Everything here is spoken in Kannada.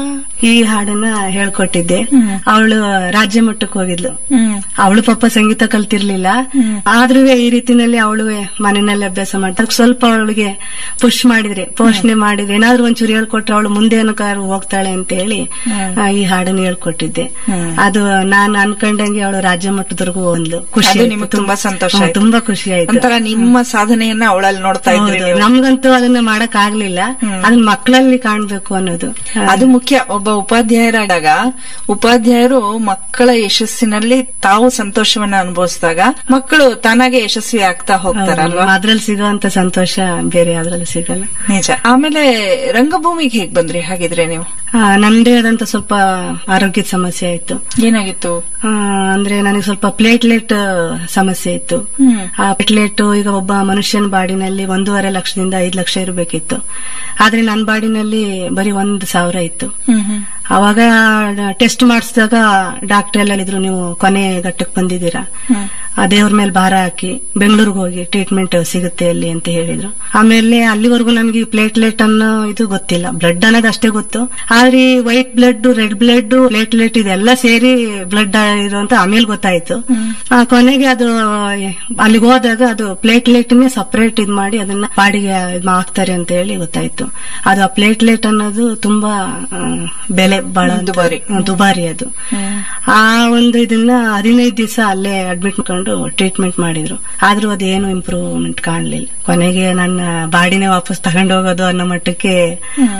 ಈ ಹಾಡನ್ನ ಹೇಳ್ಕೊಟ್ಟಿದ್ದೆ ಅವಳು ರಾಜ್ಯ ಮಟ್ಟಕ್ಕೆ ಹೋಗಿದ್ಲು ಹ್ಮ್ ಅವಳು ಪಾಪ ಸಂಗೀತ ಕಲ್ತಿರ್ಲಿಲ್ಲ ಆದ್ರೂ ಈ ರೀತಿನಲ್ಲಿ ಅವಳು ಮನೆಯಲ್ಲಿ ಅಭ್ಯಾಸ ಮಾಡ್ತಾರೆ ಸ್ವಲ್ಪ ಅವಳಿಗೆ ಪುಷ್ ಮಾಡಿದ್ರೆ ಪೋಷಣೆ ಮಾಡಿದ್ರೆ ಏನಾದ್ರೂ ಒಂಚೂರು ಹೇಳ್ಕೊಟ್ರೆ ಅವಳು ಮುಂದೆ ಏನಕ್ಕಾದ್ರು ಹೋಗ್ತಾಳೆ ಅಂತ ಹೇಳಿ ಆ, ಈ ಹಾಡನ್ನ ಹೇಳ್ಕೊಟ್ಟಿದ್ದೆ ಅದು ನಾನು ಅನ್ಕೊಂಡಂಗೆ ಅವಳು ರಾಜ್ಯ ಮಟ್ಟದವರೆಗೂ ಒಂದು ಖುಷಿ ಅದು ಆಯ್ತು. ನಿಮ್ಗೆ ತುಂಬಾ ಸಂತೋಷ ಹ್ಮ್, ಆಯ್ತು. ತುಂಬಾ ಖುಷಿ ಆಯ್ತು ಒಂಥರ ನಿಮ್ಮ ಸಾಧನೆಯನ್ನ ಅವಳಲ್ಲಿ ನೋಡ್ತಾ ಇದ್ರಿ ಹೌದು. ನೀವು. ನಮ್ಗಂತೂ ಅದನ್ನ ಮಾಡಕ್ ಆಗ್ಲಿಲ್ಲ ಅದನ್ನ ಮಕ್ಕಳಲ್ಲಿ ಕಾಣ್ಬೇಕು ಅನ್ನೋದು ಅದು ಮುಖ್ಯ ಒಬ್ಬ ಉಪಾಧ್ಯಾಯರಾದಾಗ ಉಪಾಧ್ಯಾಯರು ಮಕ್ಕಳ ಯಶಸ್ಸಿನಲ್ಲಿ ತಾವು ಸಂತೋಷವನ್ನ ಅನುಭವಿಸಿದಾಗ ಮಕ್ಕಳು ತಾನಾಗೆ ಯಶಸ್ವಿ ಆಗ್ತಾ ಹೋಗ್ತಾರಲ್ವಾ ಅದ್ರಲ್ಲಿ ಸಿಗೋಂತ ಸಂತೋಷ ಬೇರೆ ಯಾವ್ದ್ರಲ್ಲಿ ಸಿಗಲ್ಲ ನಿಜ ಆಮೇಲೆ ರಂಗಭೂಮಿಗೆ ಹೇಗ್ ಬಂದ್ರಿ ಹಾಗಿದ್ರೆ ನೀವು ಆ, ನಂದೇ ಆದಂತ ಸ್ವಲ್ಪ ಆರೋಗ್ಯದ ಸಮಸ್ಯೆ ಆಯ್ತು ಏನಾಗಿತ್ತು ಆ, ಅಂದ್ರೆ ನನಗೆ ಸ್ವಲ್ಪ ಪ್ಲೇಟ್ಲೆಟ್ ಸಮಸ್ಯೆ ಇತ್ತು ಹ್ಮ್ ಆ ಪ್ಲೇಟ್ಲೆಟ್ ಈಗ ಒಬ್ಬ ಮನುಷ್ಯನ ಬಾಡಿನಲ್ಲಿ ಒಂದೂವರೆ ಲಕ್ಷದಿಂದ ಐದು ಲಕ್ಷ ಇರಬೇಕಿತ್ತು ಆದ್ರೆ ನನ್ನ ಬಾಡಿನಲ್ಲಿ ಬರೀ ಒಂದು ಸಾವಿರ ಇತ್ತು ಹ್ಮ್ ಹ್ಮ್ ಅವಾಗ ಟೆಸ್ಟ್ ಮಾಡಿಸಿದಾಗ ಡಾಕ್ಟರ್ ಎಲ್ಲ ಹೇಳಿದ್ರು ನೀವು ಕೊನೆ ಘಟ್ಟಕ್ಕೆ ಬಂದಿದ್ದೀರಾ ಹ್ಮ್. ಆ ದೇವ್ರ ಮೇಲೆ ಭಾರ ಹಾಕಿ ಬೆಂಗಳೂರಿಗೆ ಹೋಗಿ ಟ್ರೀಟ್ಮೆಂಟ್ ಸಿಗುತ್ತೆ ಅಲ್ಲಿ ಅಂತ ಹೇಳಿದ್ರು ಆಮೇಲೆ ಅಲ್ಲಿವರೆಗೂ ನನಗೆ ಪ್ಲೇಟ್ಲೆಟ್ ಅನ್ನೋ ಇದು ಗೊತ್ತಿಲ್ಲ ಬ್ಲಡ್ ಅನ್ನೋದು ಅಷ್ಟೇ ಗೊತ್ತು ಆದ್ರೆ white blood red blood platelet ಇದೆಲ್ಲ ಸೇರಿ ಬ್ಲಡ್ ಇರುವಂತ ಆಮೇಲೆ ಗೊತ್ತಾಯ್ತು ಆ, ಕೊನೆಗೆ ಅದು ಅಲ್ಲಿಗೆ ಹೋದಾಗ ಅದು ಪ್ಲೇಟ್ಲೆಟ್ ಸಪರೇಟ್ ಇದ್ ಮಾಡಿ ಅದನ್ನ ಬಾಡಿಗೆ ಇದ್ ಹಾಕ್ತಾರೆ ಅಂತ ಹೇಳಿ ಗೊತ್ತಾಯ್ತು ಅದು ಆ ಪ್ಲೇಟ್ಲೆಟ್ ಅನ್ನೋದು ತುಂಬಾ ಆ, ಬೆಲೆ ಬಹಳ ದುಬಾರಿ. ದುಬಾರಿ ಅದು ಆ ಒಂದು ಇದನ್ನ ಹದಿನೈದು ದಿವಸ ಅಲ್ಲೇ ಅಡ್ಮಿಟ್ ಮಾಡ್ಕೊಂಡು ಟ್ರೀಟ್ಮೆಂಟ್ ಮಾಡಿದ್ರು ಆದ್ರೂ ಅದೇನು ಇಂಪ್ರೂವ್ಮೆಂಟ್ ಕಾಣಲಿಲ್ಲ ಕೊನೆಗೆ ನನ್ನ ಬಾಡಿನೇ ವಾಪಸ್ ತಗೊಂಡು ಹೋಗೋದು ಅನ್ನೋ ಮಟ್ಟಕ್ಕೆ